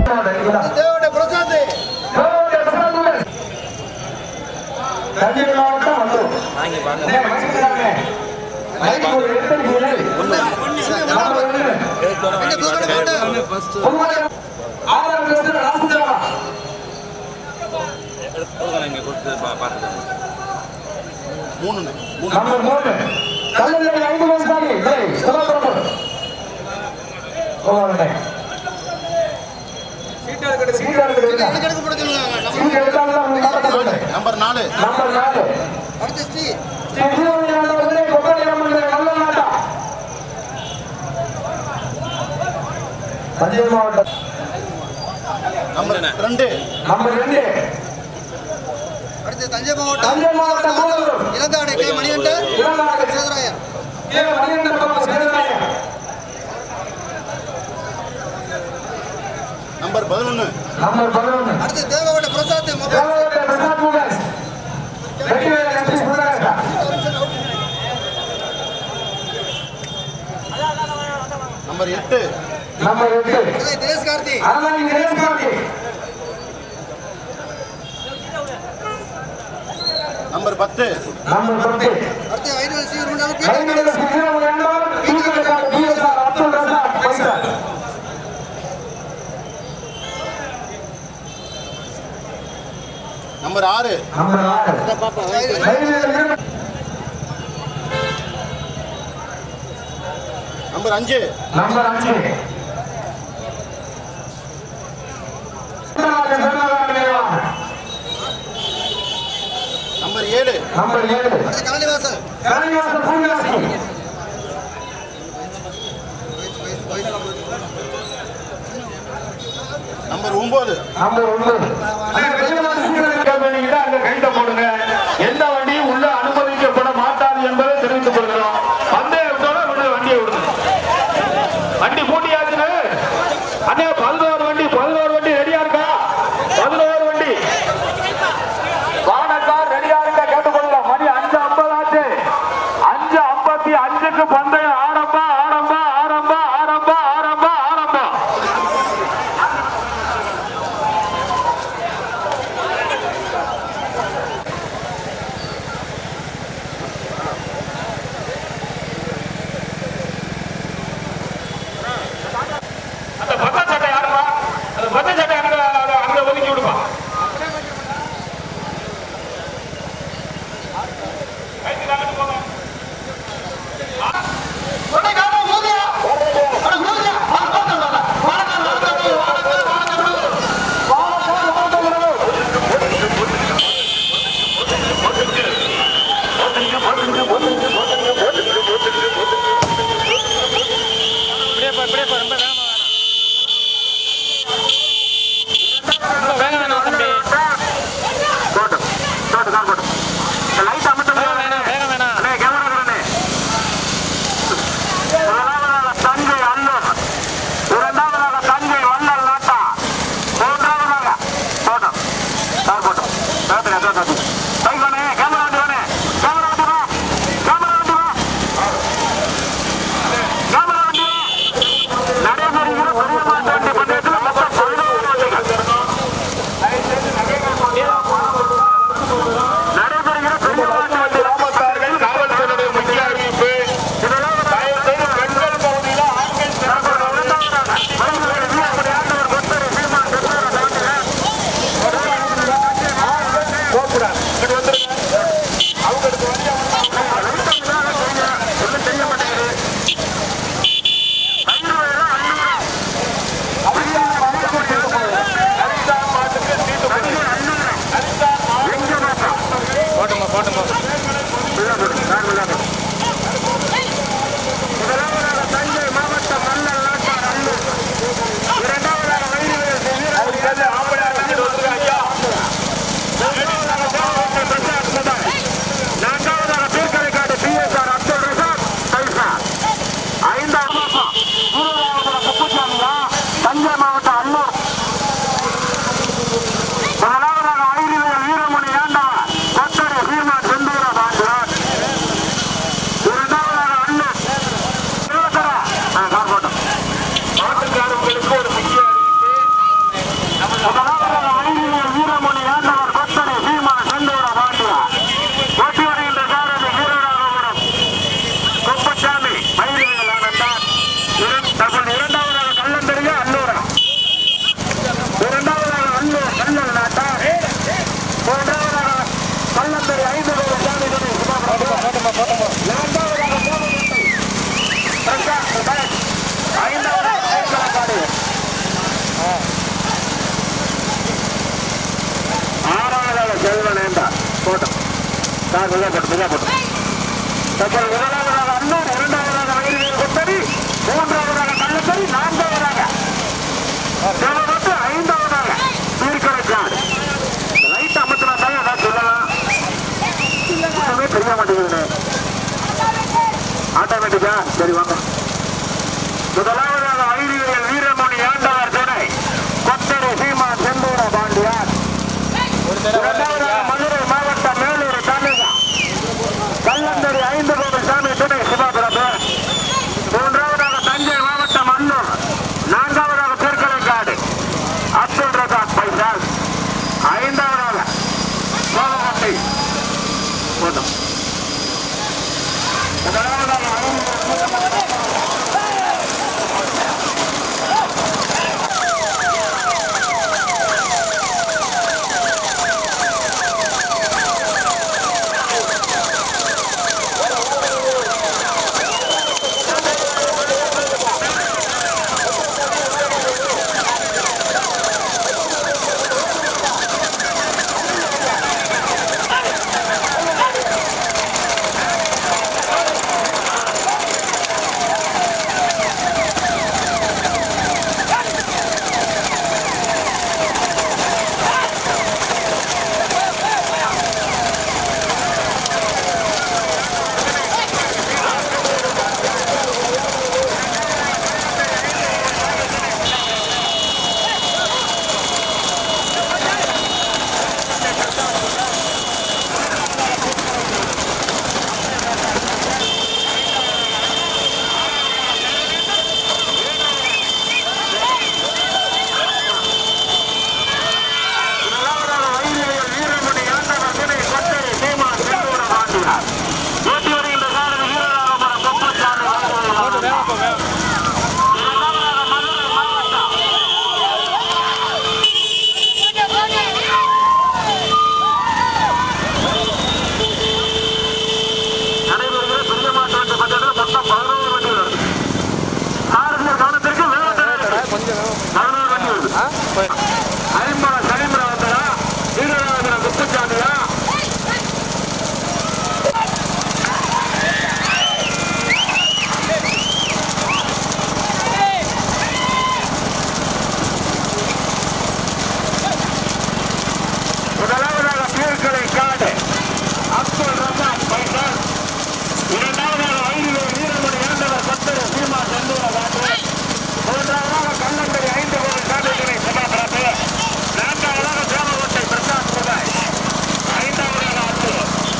தேவனுடைய பிரசாந்த் தஞ்சை மாவட்டம் வந்தோம் மைக் ஒரு எடுத்துருக்கீங்களே நம்பர் ஒன்று என்ன புதுக்கோட்டை மாவட்டம் ஆறாம் கிளாஸ் ராசுதேவா மூணுண்ணே மூணு நம்பர் மூணு கல்லூரி ஐந்து வயசாகி சுகாதாரம் போவாங்க சீட்டா இருக்குது எனக்கு எடுக்க போட சொல்லுங்க நம்ம சீட் எடுத்தாலும் அவங்க மாட்ட நம்பர் நாலு நம்பர் நாலு அடுத்த ஸ்ரீ ஸ்ரீ வீரமணியாண்டவர்களே கொப்பரையம்மன் நல்ல நாட்டா தஞ்சை மாவட்டம் நம்பர் ரெண்டு நம்பர் ரெண்டு அடுத்து தஞ்சை மாவட்டம் தஞ்சை மாவட்டம் Muloor. Ilanthadai K Manikandan Ilanthadai. Setharayan K. Manikandan Baba Setharayan. Number பதினொன்று நம்பர் பதினொன்று அடுத்து Devakottai Prasad mobile Devakottai Prasad Mugan Vetrivel SP Sundaresa number எட்டு நம்பர் எட்டு அடுத்து தினேஷ் கார்த்தி அரணி தினேஷ்காந்தி நம்பர் பத்து நம்பர் பத்து அடுத்து ஐநூறு சி இருந்தாலும் கைவிடல் சுஜீவம் வேண்டாம் தூக்கிவிட்டார் பிஎஸ்ஆர் அப்துல் ரசாக் பைசல் நம்பர் ஆறு நம்பர் ஆறு கைவிடல் வீரமணி. நம்பர் அஞ்சு நம்பர் அஞ்சு நம்பர் ஏழு நம்பர் ஏழு அடுத்து கலனிவாசல் கலைவாசல் பூங்காசி நம்பர் ஒன்பது நம்பர் ஒன்பது அங்க கைட்ட போடுங்க எந்த வண்டியும் உள்ள அனுமதிக்கப்பட மாட்டாது என்பதை தெரிவித்துக் கொள்கிறோம் பந்தயத்தோட விடு வண்டியை விடுங்க வண்டி பூட்டியாச்சுன்னு அண்ணே பதினோரு வண்டி பதினோரு வண்டி ரெடியா இருக்கா பதினோரு வண்டி வானக்கார் ரெடியா இருக்கா கேட்டுக்கொள்ளலாம் மணி அஞ்சு ஐம்பது ஆச்சு அஞ்சு ஐம்பத்தி அஞ்சுக்கு பந்தயம் ஆரம்பம் ஆரம்பம் ஆரம்பம் ஆரம்பம் ஆரம்பம் ஆரம்பம் அந்த பத்த சட்டை யாருப்பா அந்த பத்த சட்டை அங்க அங்க ஒதுக்கி விடுப்பா கைக்கு தாங்கிட்டு போங்க. தஞ்சை அண்ணன் இரண்டாவதாக தஞ்சை வண்ணல் நாட்டா மூன்றாவதாக போட்டோம் சார் போட்டோம் தோத்துங்க தோத்து பைக் வானே கேமரா வண்டி வானே கேமரா வண்டி வா கேமரா வண்டி வா கேமரா வண்டி வா நடைபெறுகிற பெரிய மாட்டு வண்டி பந்தயத்தில் மொத்தம் பதினோரு வண்டிகள் நடைபெறுகிற பெரிய மாட்டு வண்டி ராமத்தார்கள் காவல்துறையுடைய முக்கிய அறிவிப்பு இதெல்லாம் தயவு செய்து பெண்கள் பகுதியில் ஆண்கள் சிறப்பு போகக்கூடாது இங்கிட்டு வந்துருங்க அவங்களுக்கு வழியா ஒன்றும் தெரிய மாட்டேங்குது ஹரிசான் மாட்டுக்கு சீட்டு கொடுங்க. ஹரிசான் மாட்டுக்கு போட்டுமா போட்டுமா முதலாவதாக தஞ்சை மாவட்டம் மன்னல் நாட்டார் அண்ணு இரண்டாவதாக வைரவேல் வீரர்கள் ஆம்பளையார் வண்டியில் வந்துருங்க ஐயா மூன்றாவதாக தேவகோட்டை பிரசாத் முதல் நான்காவதாக பீர்க்கரைக்காடு பிஎஸ்ஆர் அப்துல் ரசாக் பைசா ஐந்தாம் மாசம் மூணாவதாக குப்புசாமியா தஞ்சை மாவட்டம் அன்னூர் முதலாவதாக ஐரிவேல் வீரமணி ஆண்டவன் கொத்தடி சீமான் செந்து கார் மிக போட்டு மிக போட்டு அப்புறம் முதலாவதாக அன்னூர் இரண்டாவதாக வயிறு கொத்தடி மூன்றாவதாக கள்ளத்தடி நான்காவதாக தேவகோட்டை ஐந்தாவதாக தீர்க்கடைக்காடு லைட் அமர்த்தினா தான் ஏதாவது சொல்லலாம் ஒண்ணுமே தெரிய மாட்டேங்குது ஆட்டோமேட்டிக்கா சரி வாங்க முதலாவதாக ஐடியல் வீரமணி ஆண்டவர் துணை கொத்தடி சீமா செந்தூர பாண்டியார் இரண்டாவதாக மதுரை மாவட்டம் மேலூர் தாலுகா கல்லந்தரி ஐந்து கோவில் சாமி துணை சிவாபிரபு மூன்றாவதாக தஞ்சை மாவட்டம் அன்னூர் நான்காவதாக திருக்கலைக்காடு அப்துல் ரசாக் பைசால் ஐந்தாவதாக சோழகட்டை போதும் முதலாவதாக முதலாவதாக வைத்தியர் வீரமணி ஆண்டவர் துணை கொத்தடி சீமா செந்தூர பாண்டியார் ஓட்டி வருகின்ற சாரதி வீரராமபுரம் கொப்பச்சாமி இரண்டாவதாக மதுரை மாவட்டம் நடைபெறுகிற பெரிய மாட்டு வண்டி பந்தயத்தில் மொத்தம் பதினோரு வண்டிகள் வருது சாரதியர் கவனத்திற்கு வேகத்தில் பதினோரு வண்டி வருது ஐம்பது சனிமலை வந்ததா வீரராஜன குத்துச்சாமியா முதலாவதாக பீர்க்கலை காடு அப்துல் ரசாக் பைசல் இரண்டாவதாக வைதிகர் வீரமணி ஆண்டவர் சத்தர சீமா செந்தூர காட்டு மூன்றாவதாக கல்லங்கரை ஐந்து கோவில் சாமிகளை சபாபரப்பு நான்காவதாக தேவகோட்டை பிரசாத் சுதாய் ஐந்தாவதாக அத்து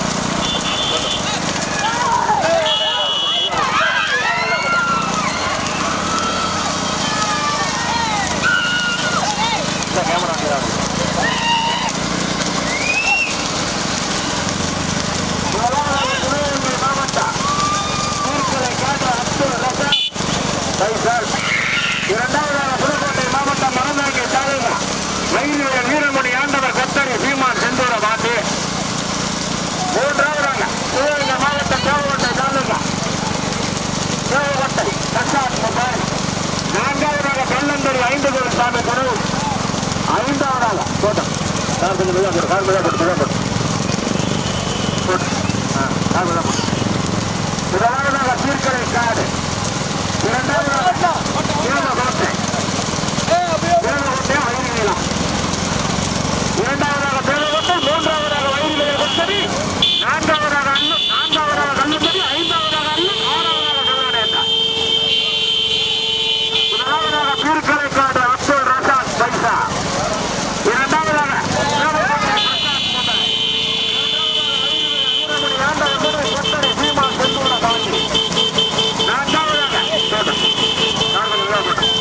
முதலாவதாக சிவகங்கை மாவட்டம் தீர்க்கலை காடு அப்துல் ரசாக் பைசல் இரண்டாவதாக புதுக்கோட்டை மாவட்டம் மரந்தாங்கி தாலுகா வைரியர் வீரமணி ஆண்டவர் கொத்தடி சீமான் செந்தூர பாட்டு மூன்றாவதாக சிவகங்கை மாவட்டம் தேவகோட்டை தாலுகா தேவகோட்டை தக்காட் மொபைல் நான்காவதாக கல்லந்தரி ஐந்து கோவில் சாமி குரு ஐந்தாவதாக தோட்டம் கார் கொஞ்சம் மெதுவா போடு கார் மெதுவா போடு மெதுவா போடு போடு ஆ கார் மெதுவா போடு முதலாவதாக சீர்கரை காடு இரண்டாவதாக தேவகோட்டை தேவகோட்டை வைரிநிலம் இரண்டாவதாக தேவகோட்டை மூன்றாவதாக வைரிநிலை கொத்தடி நான்காவதாக அண்ணு நான்காவதாக கல்லுத்தடி ஐந்தாவதாக அண்ணு ஆறாவதாக கல்லணேட்டா முதலாவதாக பீர்க்கரை காடு அப்துல் ரசாக் பைசா இரண்டாவதாக தேவகோட்டை பிரசாத் முதல் வீரமணி ஆண்டவர் துணை கொத்தடி சீமான் செந்தூர காந்தி நான்காவதாக தோட்டம் நான்கு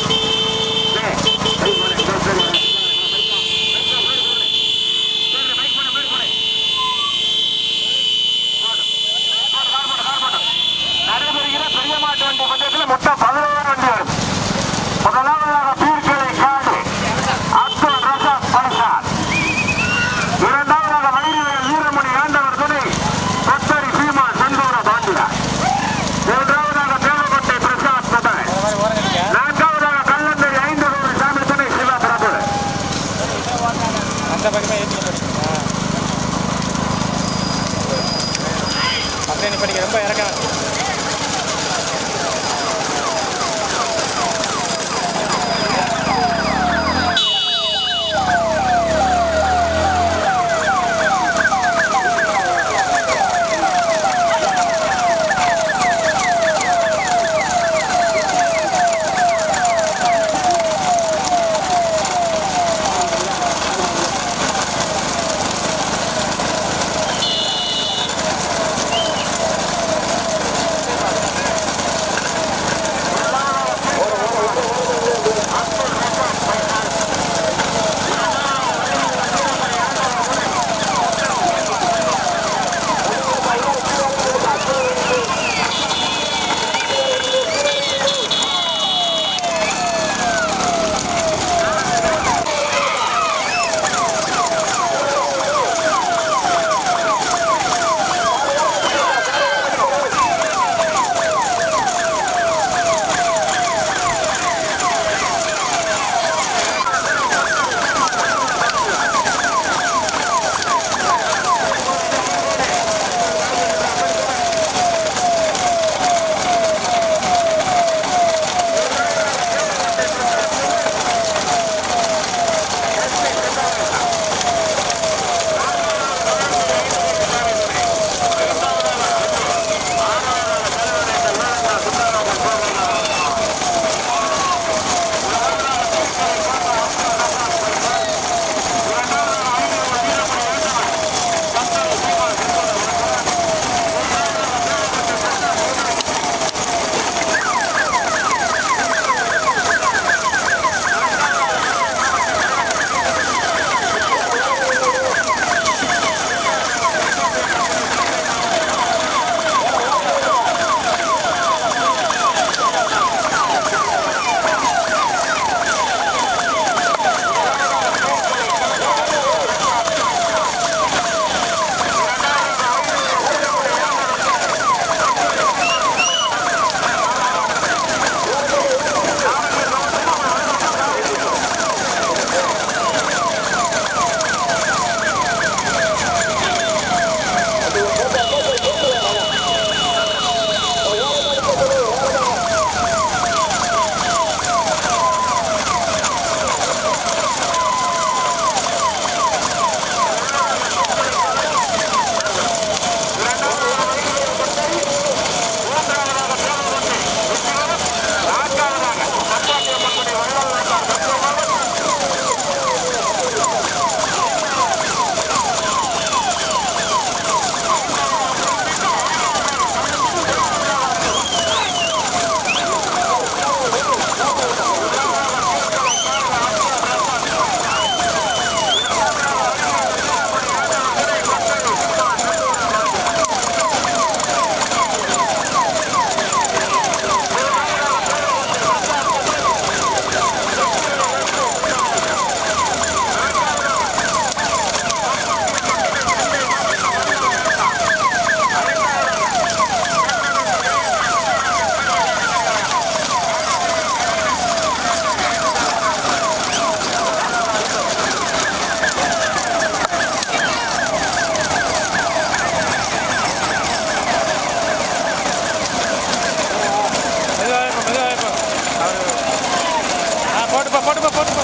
போட்டுப்பா போட்டுப்பா போட்டுப்பா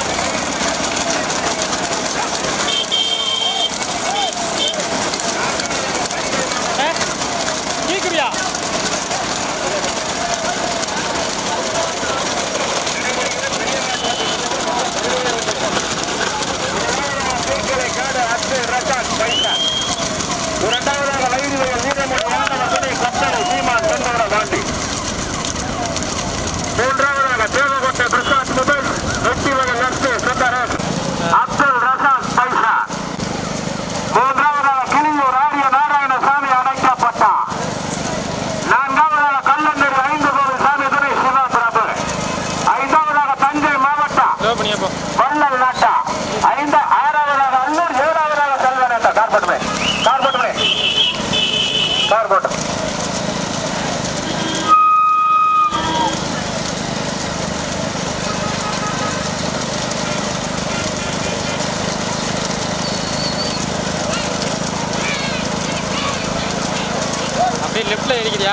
ஏ, கேக்குறியா காடு அத்து ரசாத் பைசா இரண்டாவதாக வைரவியல் வீரமணி ஆண்டவர்களை கட்டளை சீமான் சென்றவர தாண்டி மூன்றாவதாக தேவகோட்டை பிரசாத் முதல் வெற்றி வகை நர்சு சுந்தரேஷ் அப்துல் ரசாத் பைசா மூன்றாவதாக கிளியூர் ஆரிய நாராயணசாமி அடைக்கப்பட்டார் நான்காவதாக கல்லந்தூர் ஐந்து கோடி சாமி துணை சிவா பிரபு ஐந்தாவதாக தஞ்சை மாவட்டம் லோ பண்ணியப்போ வள்ளல் நாட்டா ஐந்து ஆறாவதாக அல்லூர் ஏழாவதாக செல்வனேட்டா கார்பட்டுமே கார்பட்டுமே கார்பட்டு அப்படியே லெஃப்ட்ல ஏறிக்கிறியா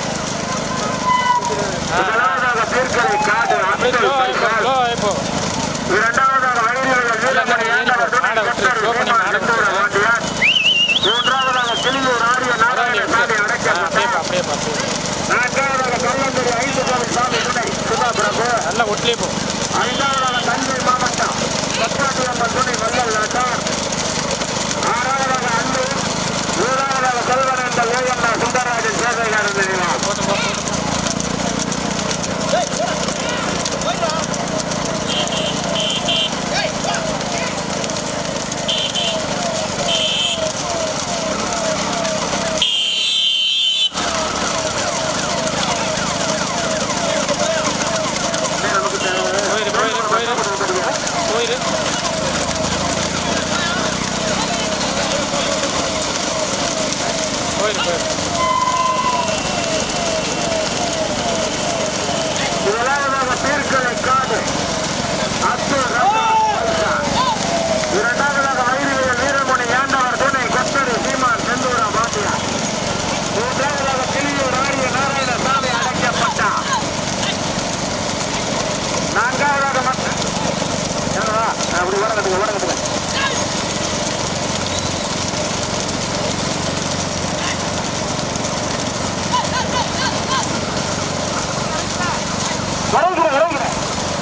முதலாவதாக தீர்க்கரை காடு அப்படியே ஸ்லோ ஆயிப்போ ஸ்லோ ஆயிப்போ இரண்டாவதாக வைரியர்கள் வீரமணி ஆண்டவர் துணை மாடை விட்டுரு, கத்தர் slow பண்ணி சீமான் மாடை செந்தூர விட்டுரு. வாண்டியார் மூன்றாவதாக கிளியூர் ஆரிய பரவாயில்ல நாராயணசாமி அப்படியே அடைக்கப்பட்டார் அப்படியே அப்படியே நான்காவதாக கல்லந்தூர் ஐந்து கோடி சாமி துணை சிவா பிரபு நல்லா ஒட்டிலே போ ஐந்தாவதாக தஞ்சை மாவட்டம் பத்தாட்டியம்மன் துணை வள்ளல் நாட்டார் ஆறாவதாக அன்னூர் ஏழாவதாக செல்வனந்த ஏஎன்ஆ சுந்தரராஜன் சேவைகாரன் நினைவார் போட்டு போ போட்டு போயிரு போயிரு போயிரு போயிரு போயிரு போயிரு முதலாவதாக தீர்க்கலை காடு அப்துல் ரஹ்மான் பைசா. இரண்டாவதாக வைரியல் வீரமணி ஆண்டவர் துணை கத்தரி சீமான் செந்தூரா பாட்டியா மூன்றாவதாக கிளியூர் ஆரிய நாராயணசாமி அடைக்கப்பட்டார் நான்காவதாக மத்த என்னடா? அப்படி ஓரங்கட்டுங்க ஓரங்கட்டுங்க இறங்குறேன் இறங்குறேன்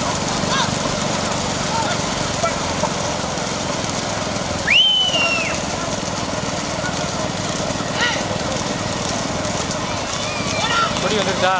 கொடி வந்துருச்சா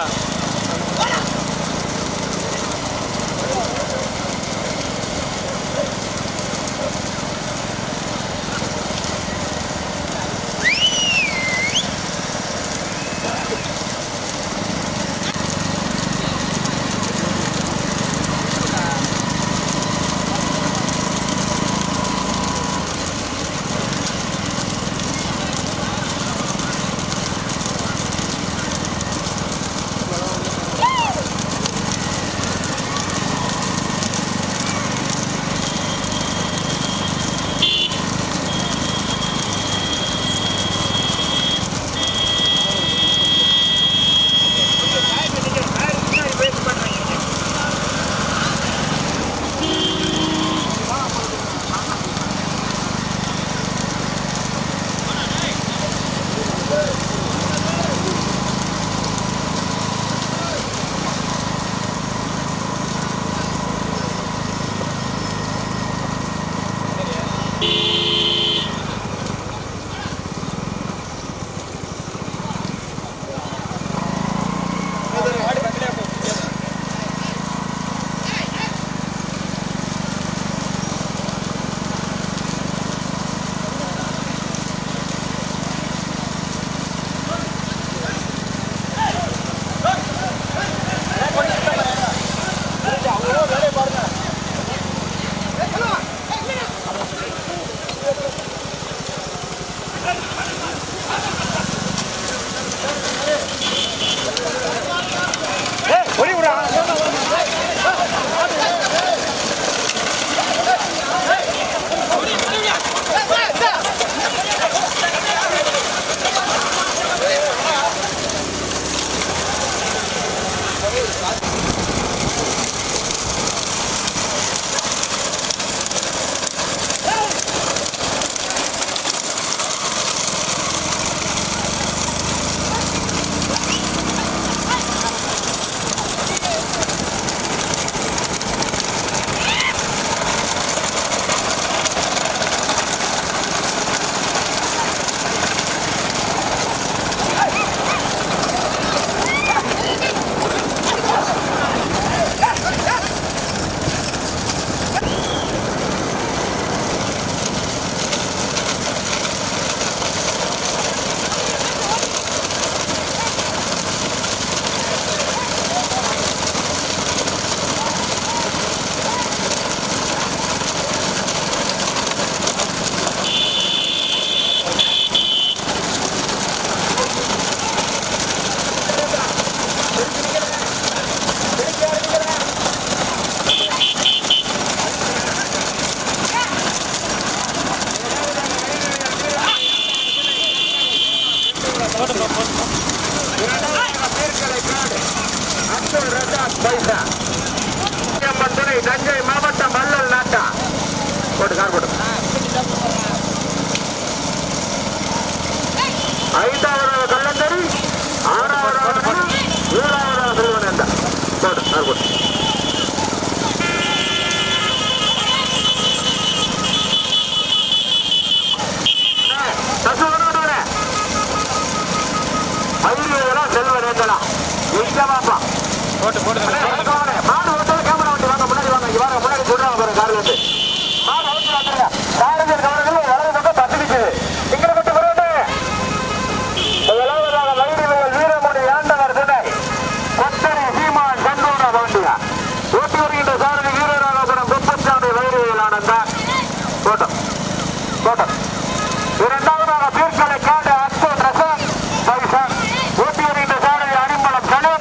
தோட்டம் இரண்டாவதாக பீர்க்கலை காடு அஸ்தோ பிரசாத் பைசன் ஊட்டி வருகின்ற சாரதி அரிம்பலம் கணேன்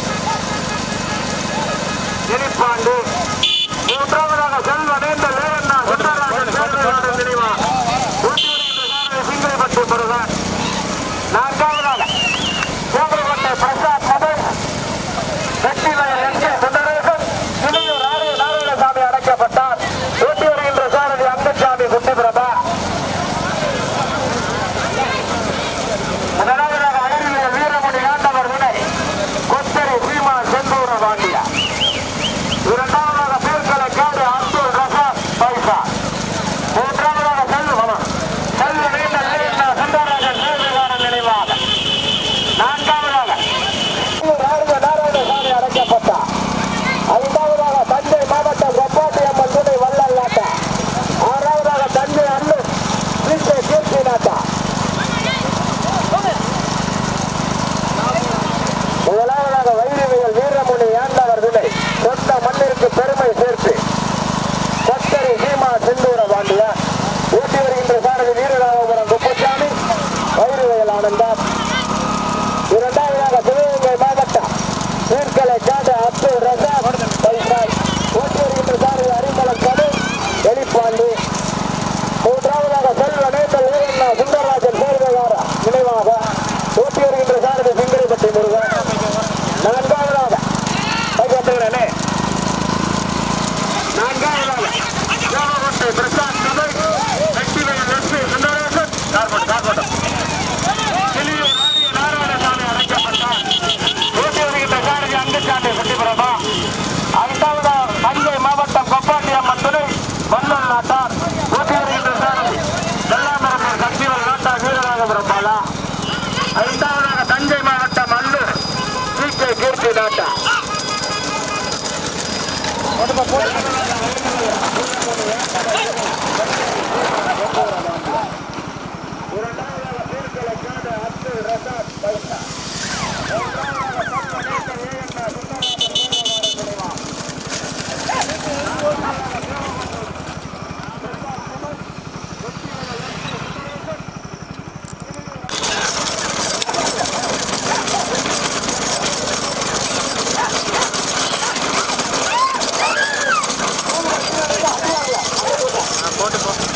எலிப்பாண்டு மூன்றாவதாக செல்வனேந்த லேவண்ணா சுந்தரராஜன் சேர்ந்தவர்கள் நினைவா ஊட்டி வருகின்ற சாரதி சிங்கப்பட்டு முருகன் நான்காவதாக கோபுரக்கோட்டை பிரசாத் மதன் வெற்றிவயல் என் கே சுந்தரேசன் இளையூர் ஆரிய நாராயணசாமி அடைக்கப்பட்டார் ஊட்டி வருகின்ற சாரதி அங்கசாமி குட்டிபிரபா முதலாவதாக அருகிய வீரமணி ஆண்டவர் வினை கொத்தரி சீமா செந்தூர பாண்டியா இரண்டாவதாக பேர்களை காடு அப்துல் ரசாத் பைசா மூன்றாவதாக செல்வம் செல்வ நீண்ட நீண்ட சுந்தரராஜன் நேர்மையாளர் நினைவாக நான்காவதாக ஆரிய நாராயணசாமி அடைக்கப்பட்டார் ஐந்தாவதாக தஞ்சை மாவட்டம் கொப்பாட்டி அம்மன் துணை வள்ளல் நாட்டா ஆறாவதாக தஞ்சை அண்ணன் வீட்டை கீர்த்தி நாட்டா முதலாவதாக வைரவியல் வீரமுனி ஆண்டவர் விலை சொந்த மண்ணிற்கு பெருமை சேர்த்து சக்கரை சீமா செந்தூர பாண்டியா ஊட்டி வருகின்ற சாரதி வீரராமபுரம் குப்புசாமி வைரவியல் ஆனந்தம் இரண்டாவதாக சிவகங்கை மாவட்டம் சீர்கலை காடு அப்துல் ரசாத் பைசாய் ஊட்டி வருகின்ற சாரதி அரிமலம் கடு எலிப்பாண்டி மூன்றாவதாக செல்வ நேத்தல் வீரண்ணா சுந்தரராஜன் சேர்வையார நினைவாக ஊட்டி வருகின்ற சாரதி சிங்கரைப்பட்டி முருகன் நான்காவதாக கைகட்டுகிறேனே நான்காவதாக யோகவட்டை பிரசாத் கதை வெற்றிவேல் எஸ்பி சுந்தரேசன் கார்பன் கார்பட்டம் கிளியூர் ஆரிய நாராயணசாமி அழைக்கப்பட்டார் ஊட்டி வருகின்ற சாரதி அங்குச்சாமி சுட்டிபிரபா ஐந்தாவதாக தஞ்சை மாவட்டம் கொப்பாட்டி அம்மன் துணை வல்லல் நாட்டார் ஊட்டி வருகின்ற சாரதி வெள்ளாமரப்பூர் சக்திவல் நாட்டார் வீரராகபுரம் பாலா ஐந்தாவதாக தஞ்சை மாவட்டம் அல்லூர் சி கே கீர்த்தி நாட்டா போட்டு போ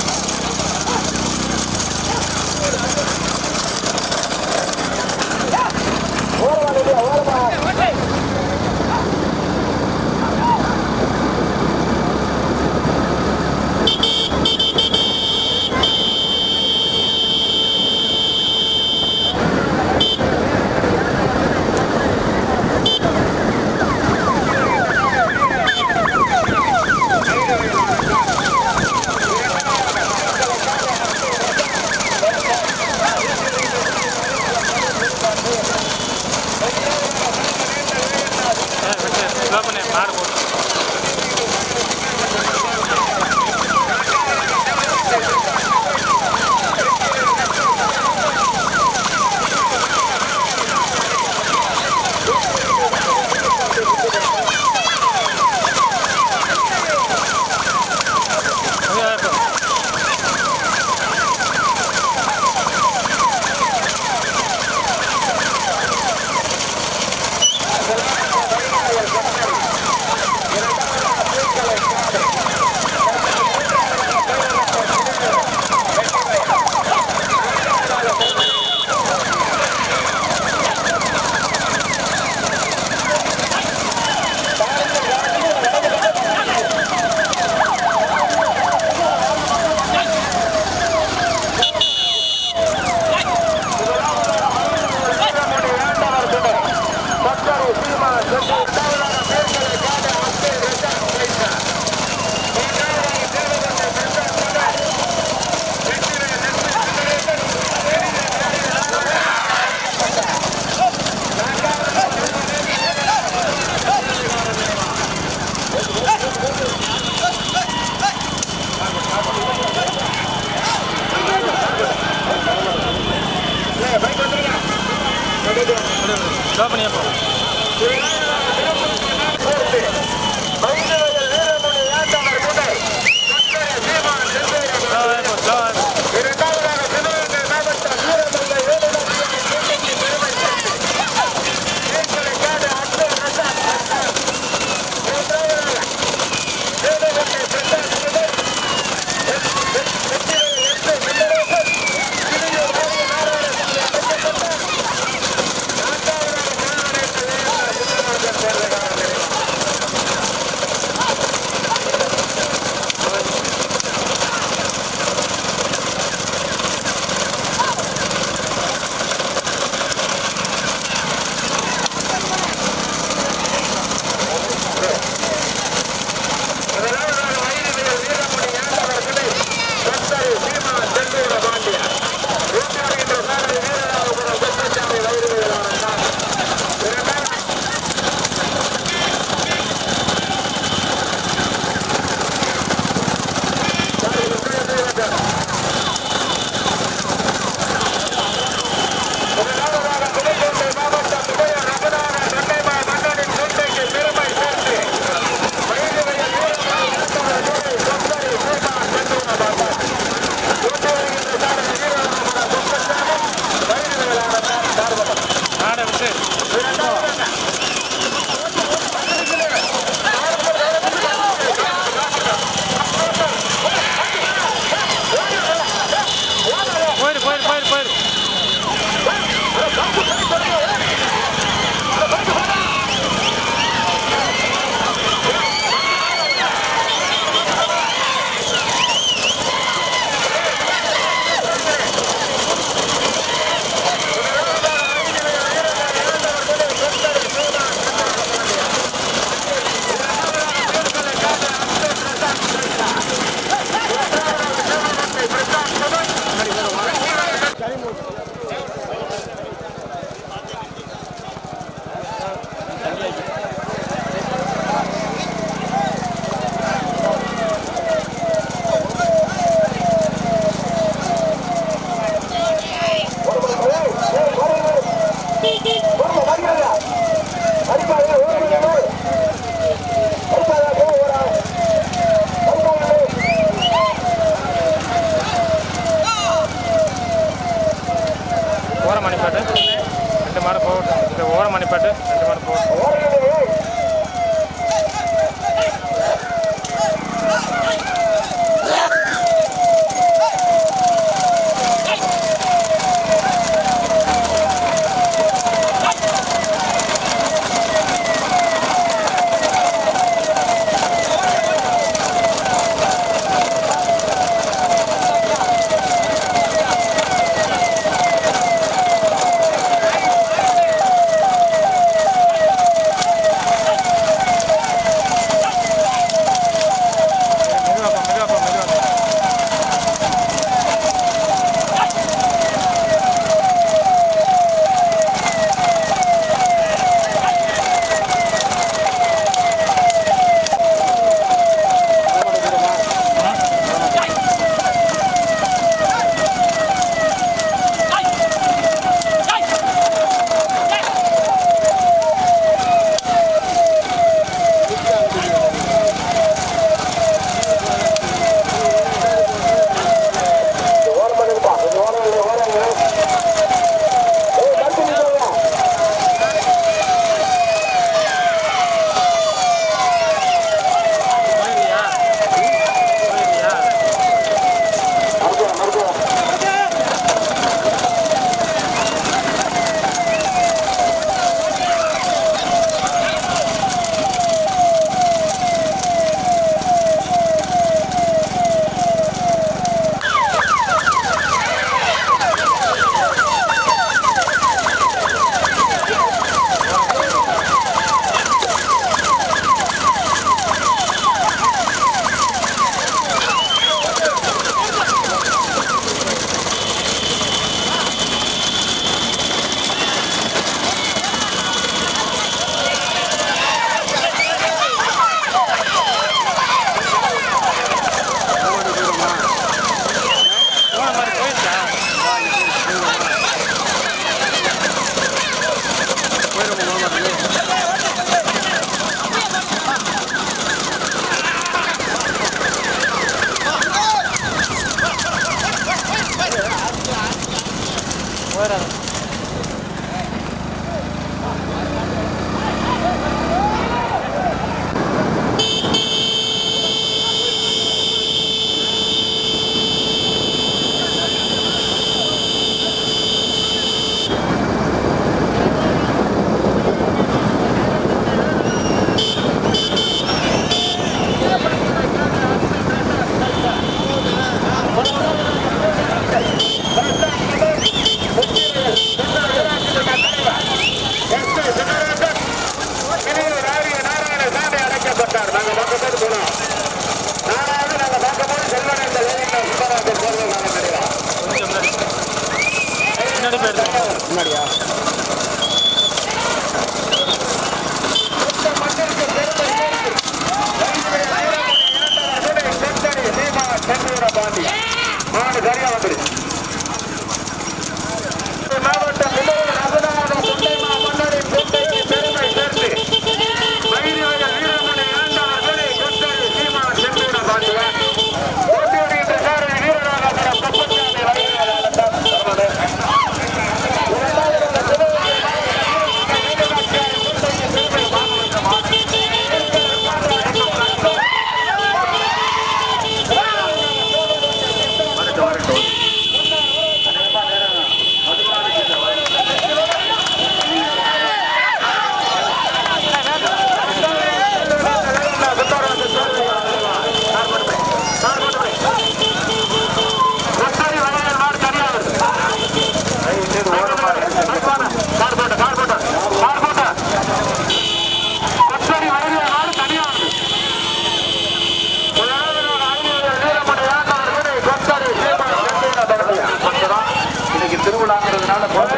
அதனால போட்டு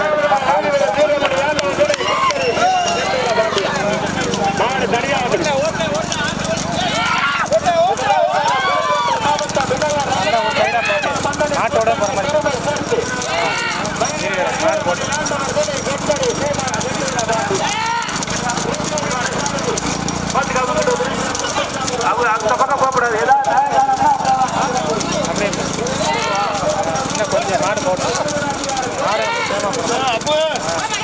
மாடு தனியா வந்து நாட்டோட போற மாதிரி மாடு போட்டு அவங்க அந்த பக்கம் போகக்கூடாது ஏதாவது அப்படியே இன்னும் கொஞ்சம் மாடு போட்டு மாடு சேமா போடு.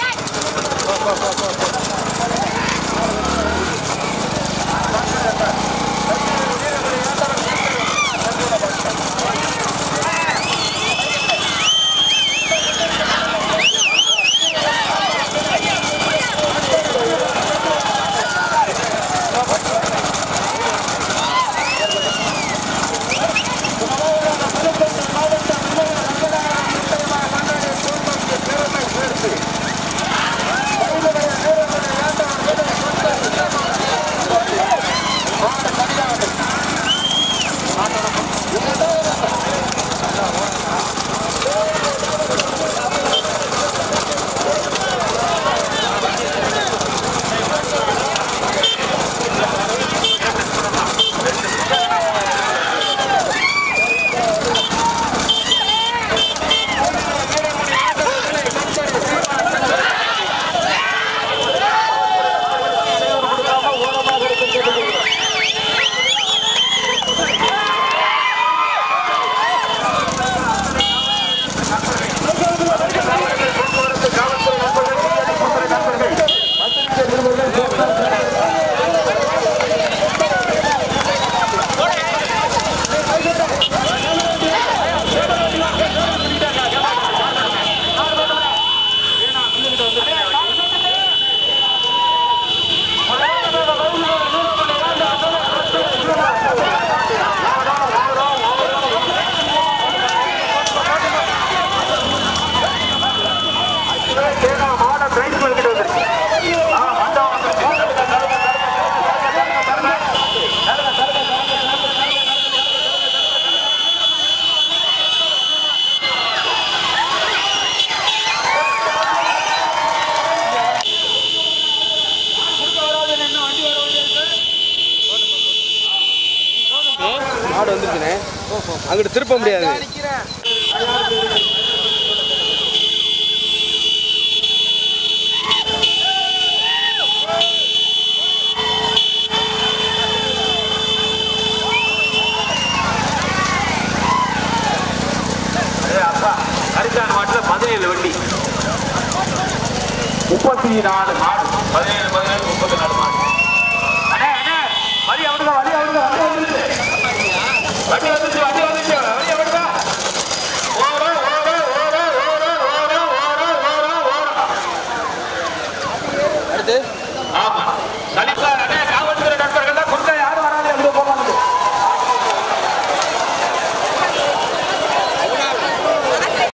மாட பிரைஸ் பண்ணிட்டு வந்துருக்கு ஆ மண்டபம் மாடு வந்துருக்குண்ணே அங்கிட்டு திருப்ப முடியாது அரிசான் மாட்டில் பதினேழு வண்டி முப்பத்தி நாலு மாடு பதினேழு பதினேழு முப்பத்தி நாலு மாடு